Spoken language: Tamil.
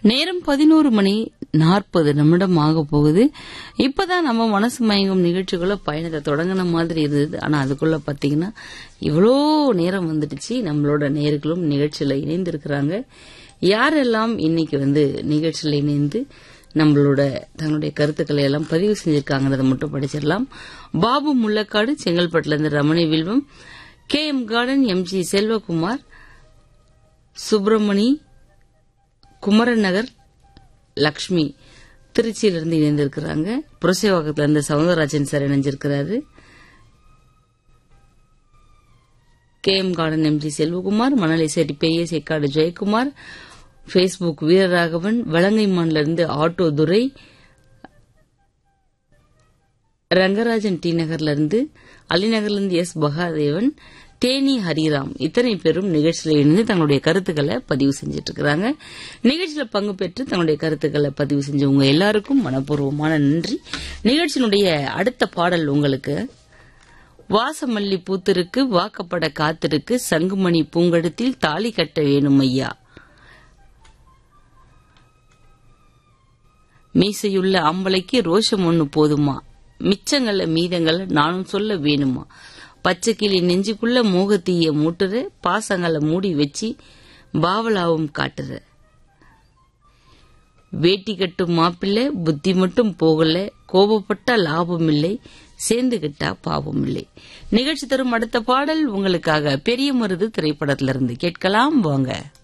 நேரம் பதினோரு மணி நாற்பது நிமிடம் ஆக போகுது இப்பதான் நம்ம மனசு மயங்கும் நிகழ்ச்சிக்குள்ள பயணத்தை தொடங்கின மாதிரி இருந்தது ஆனா அதுக்குள்ள பாத்தீங்கன்னா இவ்வளோ நேரம் வந்துடுச்சு நம்மளோட நேர்களும் நிகழ்ச்சியில இணைந்திருக்கிறாங்க யாரெல்லாம் இன்னைக்கு வந்து நிகழ்ச்சியில இணைந்து நம்மளோட தன்னுடைய கருத்துக்களை எல்லாம் பதிவு செஞ்சிருக்காங்கிறத மட்டும் படிச்சிடலாம் பாபு முள்ளக்காடு செங்கல்பட்டுல இருந்து Ramani Vilvam K M garden M G Selvakumar Subramani Kumaran Nagar Lakshmi திருச்சியிலிருந்து இணைந்திருக்கிறாங்க புரசேவாக்கத்துல இருந்து சவுந்தரராஜன் சார் இணைஞ்சிருக்கிறாரு K M garden MG Selvakumar மணலை செட்டி பெரிய சேக்காடு ஜெயக்குமார் ஃபேஸ்புக் வீரராகவன் வலங்கைமான்ல இருந்து ஆட்டோ துரை ரங்கராஜன் டி நகர்ல இருந்து அலிநகர்ல இருந்து எஸ் பகாதேவன் தேனி ஹரிராம் இத்தனை பேரும் நிகழ்ச்சியில் இணைந்து தங்களுடைய கருத்துக்களை பதிவு செஞ்சிட்டு இருக்கிறாங்க நிகழ்ச்சியில பங்கு பெற்று தங்களுடைய கருத்துக்களை பதிவு செஞ்சவங்க எல்லாருக்கும் மனப்பூர்வமான நன்றி நிகழ்ச்சியினுடைய அடுத்த பாடல் உங்களுக்கு வாசமல்லி பூத்திருக்கு வாக்கப்பட காத்திருக்கு சங்குமணி பூங்கடத்தில் தாலி கட்ட வேணும் ஐயா மீசையுள்ள ஆம்பளைக்கு ரோஷம் ஒண்ணு போதுமா மிச்சங்கள மீதங்கள நானும் சொல்ல வேணுமா பச்சை கிளி நெஞ்சுக்குள்ள மோகத்தீய மூட்டுற பாசங்களை மூடி வச்சு பாவலாவும் காட்டுற வேட்டி கட்டும் மாப்பிள்ளை புத்தி மட்டும் போகல கோபப்பட்டா லாபம் இல்லை சேர்ந்துகிட்டா பாவம் இல்லை நிகழ்ச்சி தரும் அடுத்த பாடல் உங்களுக்காக பெரிய மருது திரைப்படத்திலிருந்து கேட்கலாம் வாங்க